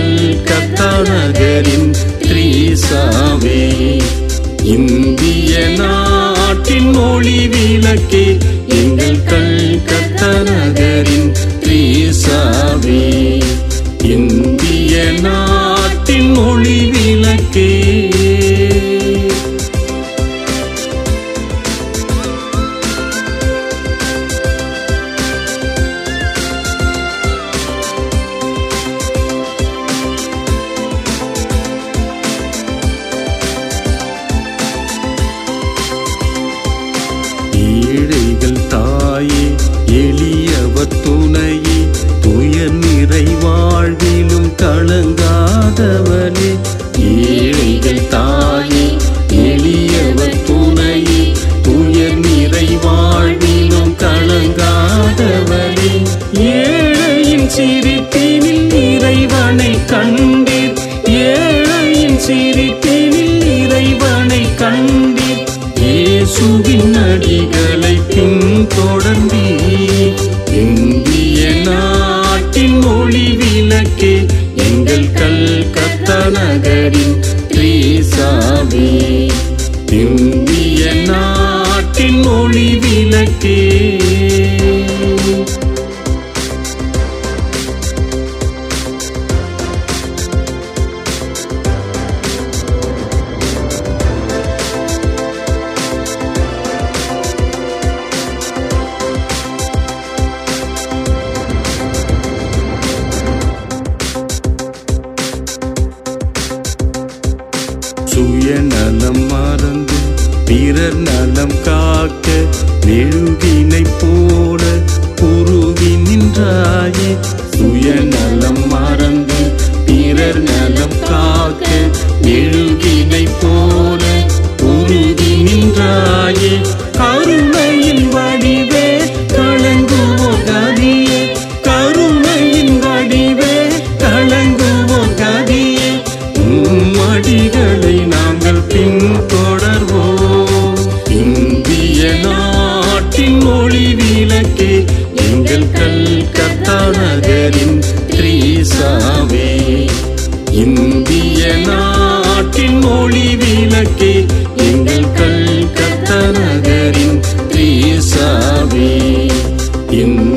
கல்கத்தா நகரின் த்ரீசாவே இந்திய நாட்டின் மொழி விளக்கே எங்கள் கல்கத்தா நகரின் த்ரீசாவே இந்திய நாட்டின் மொழி விளக்கே ஏழைகள் தாயே எளியவர் துணையே துயர் நிறை வாழ்விலும் கலங்காதவனே ஏழைகள் தாயே எளியவர் துணையே துயர் நிறை வாழ்விலும் கலங்காதவனே ஏழையின் சிரிப்பினில் இறைவனை கண்டீர் ஏழையின் சிரிப்பினில் இறைவனை கண்டீர் இயேசுவின் அடிகளை பின்தொடர்ந்தீ இந்திய நாட்டின் மொழி விளக்கே எங்கள் கல்கத்தா நகரின் த்ரீசாவே இந்திய நாட்டின் மொழி விளக்கே சுயநலம் மறந்து பிறர் நலம் காக்க மெழுகினை போல உருகி நின்றாயே சுயநலம் மறந்து பிறர் நலம் காக்க மெழுகினை போல உருகி நின்றாயே கருணையின் வடிவே கலங்குவோம் கதியே கருணையின் வடிவே கலங்குவோம் கதியே உம்மடிகளை நாங்கள் பின்தொடர்வோம் இந்திய நாட்டின் மொழி விளக்கே எங்கள் கல்கத்தா நகரின் த்ரீசாவே இந்திய நாட்டின் மொழி விளக்கே எங்கள் கல்கத்தா நகரின் த்ரீசாவே இந்த